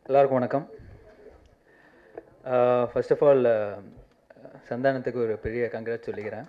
எல்லாருக்கும் வணக்கம் first of all சந்தானத்துக்கு ஒரு பெரிய கங்க்ராட் சொல்லிக்கிறேன்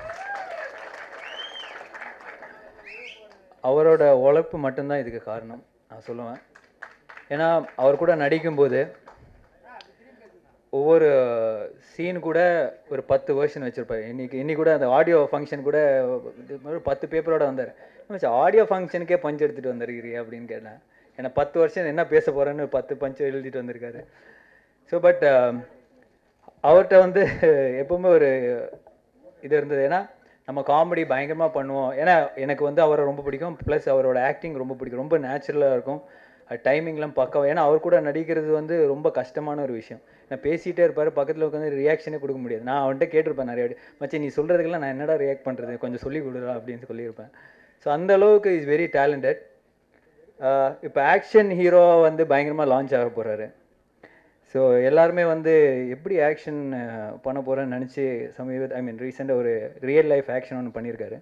அவரோட உழைப்பு மட்டும்தான் இதுக்கு காரணம் நான் சொல்லுவேன் ஏன்னா அவர் கூட நடிக்கும்போது ஒவ்வொரு சீன் கூட ஒரு பத்து வேர்ஷன் வச்சுருப்பாரு இன்னைக்கு இன்னைக்கு கூட அந்த ஆடியோ ஃபங்க்ஷன் கூட இது மாதிரி பத்து பேப்பரோட வந்தார் ஆடியோ ஃபங்க்ஷனுக்கே பஞ்ச் எடுத்துகிட்டு வந்திருக்கிறீ அப்படின்னு கேட்டேன் ஏன்னா பத்து வருஷம் என்ன பேச போகிறேன்னு பத்து பஞ்சு எழுதிட்டு வந்திருக்காரு ஸோ பட் அவர்கிட்ட வந்து எப்பவுமே ஒரு இது இருந்தது ஏன்னா நம்ம காமெடி பயங்கரமாக பண்ணுவோம் ஏன்னா எனக்கு வந்து அவரை ரொம்ப பிடிக்கும் ப்ளஸ் அவரோட ஆக்டிங் ரொம்ப பிடிக்கும் ரொம்ப நேச்சுரலாக இருக்கும் டைமிங்லாம் பக்கம் ஏன்னா அவர் கூட நடிக்கிறது வந்து ரொம்ப கஷ்டமான ஒரு விஷயம் நான் பேசிகிட்டே இருப்பார் பக்கத்தில் உட்காந்து ரியாக்ஷனே கொடுக்க முடியாது நான் அவன்கிட்ட கேட்டிருப்பேன் நிறைய வாட்டி மச்சி நீ சொல்கிறதுக்கெல்லாம் நான் என்னடா ரியாக்ட் பண்ணுறது கொஞ்சம் சொல்லி கொடுடா அப்படின்னு சொல்லியிருப்பேன் ஸோ அந்த அளவுக்கு இஸ் வெரி டேலண்டட் இப்போ ஆக்ஷன் ஹீரோ வந்து பயங்கரமாக லான்ச் ஆக போகிறாரு ஸோ எல்லாருமே வந்து எப்படி ஆக்ஷன் பண்ண போகிறேன்னு நினச்சி சமீப ஐ மீன் ரீசெண்டாக ஒரு ரியல் லைஃப் ஆக்ஷன் ஒன்று பண்ணியிருக்காரு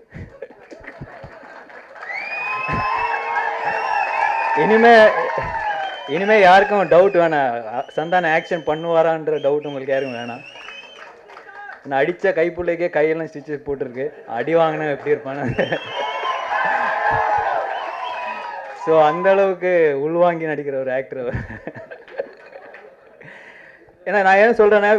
இனிமே இனிமே யாருக்கும் டவுட் வேணாம் சந்தான ஆக்ஷன் பண்ணுவாரான்ற டவுட் உங்களுக்கு யாருக்கும் வேணாம் நான் அடித்த கைப்புள்ளைக்கே கையெல்லாம் ஸ்டிச்சஸ் போட்டிருக்கு அடி வாங்கினா எப்படி இருப்பானு ஸோ அந்த அளவுக்கு உள்வாங்கி நடிக்கிற ஒரு ஆக்டர் அவர் ஏன்னா நான் ஏன் சொல்கிறேன்னா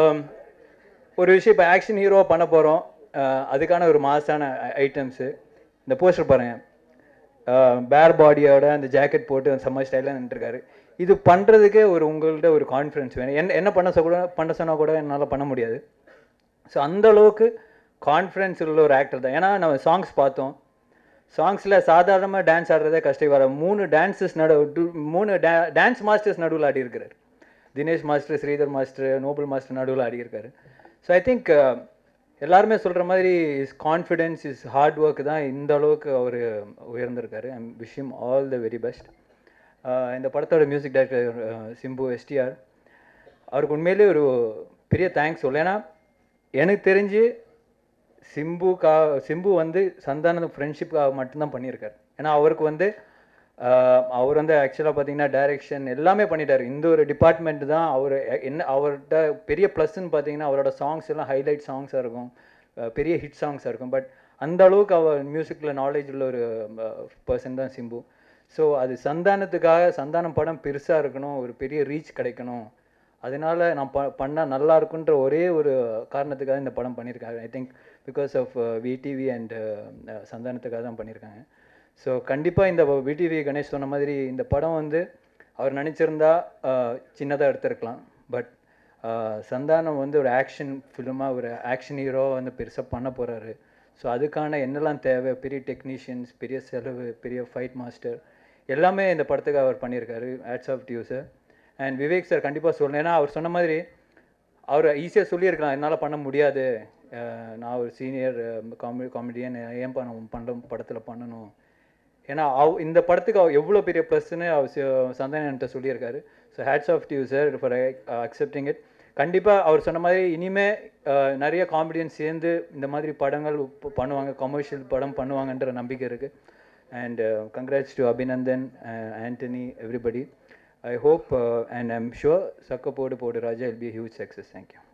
ஒரு விஷயம் இப்போ ஆக்ஷன் ஹீரோ பண்ண போகிறோம் அதுக்கான ஒரு மாசான ஐட்டம்ஸு இந்த போஸ்டர் பாருங்க பேர் பாடியோட அந்த ஜாக்கெட் போட்டு செம்ம ஸ்டைலாக நின்றுருக்காரு இது பண்ணுறதுக்கே ஒரு உங்கள்கிட்ட ஒரு கான்ஃபிடன்ஸ் வேணும் என்ன என்ன பண்ண சொ கூட பண்ண சொன்னால் கூட என்னால் பண்ண முடியாது ஸோ அந்த அளவுக்கு கான்ஃபிடன்ஸ் உள்ள ஒரு ஆக்டர் தான் ஏன்னா நம்ம சாங்ஸ் பார்த்தோம் சாங்ஸில் சாதாரணமாக டான்ஸ் ஆடுறதே கஷ்டம் வர மூணு டான்ஸஸ் நடு மூணு டே டான்ஸ் மாஸ்டர்ஸ் நடுவில் ஆடி இருக்கிறார் Dinesh master Sridhar master Noble master நடுவில் ஆடியிருக்காரு ஸோ ஐ திங்க் எல்லாருமே சொல்கிற மாதிரி is confidence is hard work தான் இந்த அளவுக்கு அவர் உயர்ந்திருக்காரு ஐம் விஷயம் ஆல் த வெரி பெஸ்ட் இந்த படத்தோட மியூசிக் டைரக்டர் சிம்பு எஸ்டிஆர் அவருக்கு உண்மையிலே ஒரு பெரிய தேங்க்ஸ் சொல்ல ஏன்னா எனக்கு தெரிஞ்சு சிம்புக்கா சிம்பு வந்து சந்தான ஃப்ரெண்ட்ஷிப்காக மட்டும்தான் பண்ணியிருக்காரு ஏன்னா அவருக்கு வந்து அவர் வந்து ஆக்சுவலாக பார்த்தீங்கன்னா டைரெக்ஷன் எல்லாமே பண்ணிட்டார் இந்த ஒரு டிபார்ட்மெண்ட் தான் அவர் என்ன அவர்கிட்ட பெரிய ப்ளஸ்ன்னு பார்த்தீங்கன்னா அவரோட சாங்ஸ் எல்லாம் ஹைலைட் சாங்ஸாக இருக்கும் பெரிய ஹிட் சாங்ஸாக இருக்கும் பட் அந்த அளவுக்கு அவர் மியூசிக்கில் நாலேஜ் உள்ள ஒரு பர்சன் தான் சிம்பு ஸோ அது சந்தானத்துக்காக சந்தானம் படம் பெருசாக இருக்கணும் ஒரு பெரிய ரீச் கிடைக்கணும் அதனால நான் ப பண்ணால் நல்லா இருக்குன்ற ஒரே ஒரு காரணத்துக்காக இந்த படம் பண்ணியிருக்காங்க I think because of VTV and சந்தானத்துக்காக தான் பண்ணியிருக்காங்க ஸோ கண்டிப்பாக இந்த விடிவி கணேஷ் சொன்ன மாதிரி இந்த படம் வந்து அவர் நினச்சிருந்தா சின்னதாக எடுத்திருக்கலாம் பட் சந்தானம் வந்து ஒரு ஆக்ஷன் ஃபிலிமாக ஒரு ஆக்ஷன் ஹீரோ வந்து பெருசாக பண்ண போகிறாரு ஸோ அதுக்கான என்னெல்லாம் தேவை பெரிய டெக்னீஷியன்ஸ் பெரிய செலவு பெரிய ஃபைட் மாஸ்டர் எல்லாமே இந்த படத்துக்கு அவர் பண்ணியிருக்காரு hats off to sir and Vivek sir கண்டிப்பாக சொல்லணும் ஏன்னா அவர் சொன்ன மாதிரி அவர் ஈஸியாக சொல்லியிருக்கலாம் என்னால் பண்ண முடியாது நான் ஒரு சீனியர் காமெடி காமெடியன் ஏன் பண்ண பண்ண படத்தில் பண்ணணும் ஏன்னா அவ் இந்த படத்துக்கு அவ எவ்வளோ பெரிய ப்ளஸ்ன்னு அவர் சந்தானன்ட்ட சொல்லியிருக்காரு so hats off to sir for accepting it கண்டிப்பாக அவர் சொன்ன மாதிரி இனிமே நிறைய காமெடியன்ஸ் சேர்ந்து இந்த மாதிரி படங்கள் பண்ணுவாங்க கமர்ஷியல் படம் பண்ணுவாங்கன்ற நம்பிக்கை இருக்குது and congrats to Abhinandan Antony everybody I hope and I'm sure Sakka Podu Podu Raja will be huge success thank you